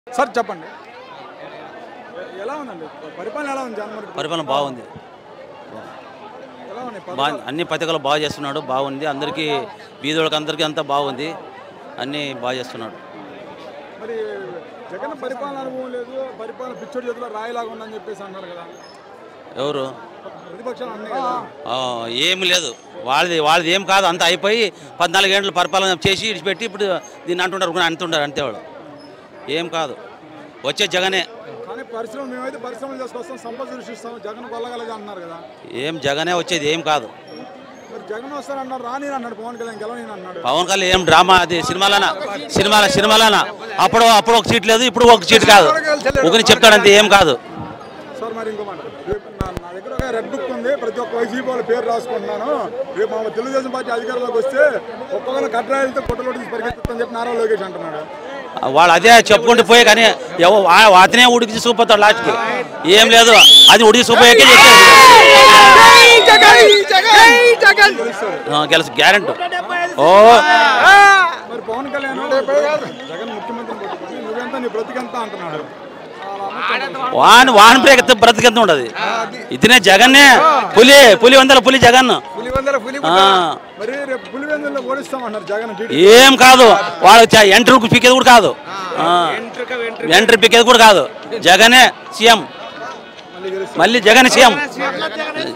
Sir చెప్పండి ఎ- ఎలా ఉందండి పరిపాలన ఎలా ఉంది జగన్ మరి పరిపాలన బాగుంది ఎలా ఉన్నాయి పథకాలు? బాగా అన్ని పథకాలు బాగా చేస్తున్నాడు బాగుంది అందరికీ బీదోళ్ళకి అందరికీ అంతా బాగుంది అన్నీ బాగా చేస్తున్నాడు మరి జగన్ పరిపాలన అనుభవం లేదు పరిపాలన పిచ్చోడి చేతిలో రాయిలాగా ఉందని చెప్పేసి అన్నారు కదా ఎవరు ప్రతిపక్షాలు అన్నీ కదా ఆ, ఏమి లేదు వాళ్ళది వాళ్ళది ఏం కాదు అంత అయిపోయి పద్నాలుగు గంటలు పరిపాలన చేసి ఇడిచిపెట్టి ఇప్పుడు దీన్ని అంటుంటారు అంటుంటారు అంతే వాళ్ళు ఏం కాదు వచ్చే జగనే కానీ పరిశ్రమ మేమైతే పరిశ్రమలు చేసుకొస్తాం సంపద సృష్టిస్తాం జగన్ కొల్లగలగా అన్నారు కదా ఏం జగనే వచ్చేది ఏం కాదు మరి జగన్ వస్తారన్నారు రాని అన్నాడు పవన్ కళ్యాణ్ గెలవని అన్నాడు పవన్ కళ్యాణ్ ఏం డ్రామా అది సినిమాలనా సినిమాల సినిమాలనా అప్పుడు అప్పుడు ఒక సీట్ లేదు ఇప్పుడు ఒక సీట్ కాదు ఒకరిని చెప్తాడంతే ఏం కాదు సార్ మరి ఇంకో మాట రేపు నా నా దగ్గర ఒక రెడ్ బుక్ ఉంది ప్రతి ఒక్క వైసీపీ వాళ్ళ పేరు రాసుకుంటున్నాను రేపు మా తెలుగుదేశం పార్టీ అధికారంలోకి వస్తే ఒక్కొక్కరు కట్రాయిలతో కొట్టలోటి తీసి పరిగెత్తుతాని చెప్పి నారా లోకేష్ అంటున్నాడు వాళ్ళు అదే చెప్పుకుంటూ పోయి కానీ ఎవ- ఆ- అతనే ఉడికి చూపుతాడు లాస్ట్కి ఏం లేదు అది ఉడికి చూపోయాకే గెలుసు గ్యారెంటీ ఓ మరి పవన్ కళ్యాణ్ జగన్ ముఖ్యమంత్రిని పట్టుకొని నువ్వెంత నీ బ్రతికెంత అంటున్నాడు వాని వాని బ్రేక్ బ్రతికెంత ఉండదు ఇతనే జగన్నే పులి పులి వందల పులి జగన్ పులివెందుల పులి ఆ. మరి రేపు పులివెందుల్లో ఓడిస్తామన్నారు జగన్ టీడీ ఏం కాదు వాళ్ళు ఎంట్రీ పిక్కేది కూడా కాదు ఆ. ఎంట్రీ పిక్కేది కూడా కాదు జగనే సీఎం మళ్ళీ గెలుస్తారు మళ్ళీ జగన్ సీఎం